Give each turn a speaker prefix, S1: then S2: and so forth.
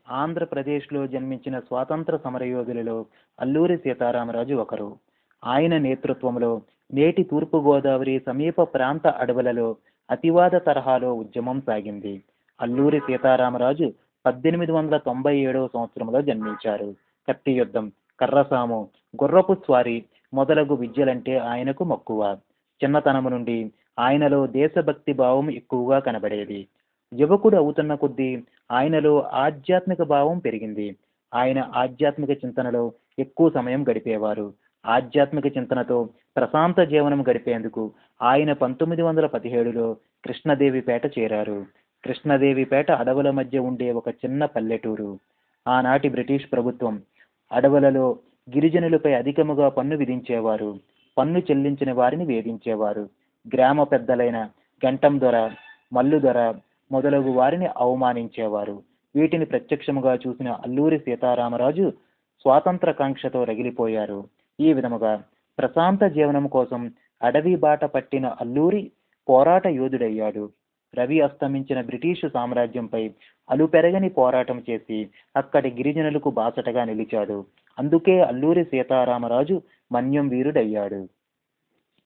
S1: ఆంధ్రప్రదేశ్లో జన్మించిన స్వాతంత్ర సమరయోధులలో అల్లూరి సీతారామరాజు ఒకరు ఆయన నేతృత్వంలో నేటి తూర్పుగోదావరి సమీప ప్రాంత అడవులలో అతివాద తరహాలో ఉద్యమం సాగింది అల్లూరి సీతారామరాజు పద్దెనిమిది వందల తొంభై ఏడవ సంవత్సరంలో జన్మించారు కత్తి యుద్ధం కర్రసాము గుర్రపు స్వారీ మొదలగు విద్యలంటే ఆయనకు మక్కువ చిన్నతనము నుండి ఆయనలో దేశభక్తి భావం ఎక్కువగా కనబడేది యువకుడు అవుతున్న కొద్దీ ఆయనలో ఆధ్యాత్మిక భావం పెరిగింది ఆయన ఆధ్యాత్మిక చింతనలో ఎక్కువ సమయం గడిపేవారు ఆధ్యాత్మిక చింతనతో ప్రశాంత జీవనం గడిపేందుకు ఆయన పంతొమ్మిది వందల పదిహేడులో కృష్ణదేవిపేట చేరారు కృష్ణదేవిపేట అడవుల మధ్య ఉండే ఒక చిన్న పల్లెటూరు ఆనాటి బ్రిటిష్ ప్రభుత్వం అడవులలో గిరిజనులపై అధికముగా పన్ను విధించేవారు పన్ను చెల్లించిన వారిని వేధించేవారు గ్రామ పెద్దలైన గంటం దొర మల్లు దొర మొదలగు వారిని అవమానించేవారు వీటిని ప్రత్యక్షముగా చూసిన అల్లూరి సీతారామరాజు స్వాతంత్ర కాంక్షతో రగిలిపోయారు ఈ విధముగా ప్రశాంత జీవనం కోసం అడవి బాట పట్టిన అల్లూరి పోరాట యోధుడయ్యాడు రవి అస్తమించిన బ్రిటిషు సామ్రాజ్యంపై అలుపెరగని పోరాటం చేసి అక్కడి గిరిజనులకు బాసటగా నిలిచాడు అందుకే అల్లూరి సీతారామరాజు మన్యం వీరుడయ్యాడు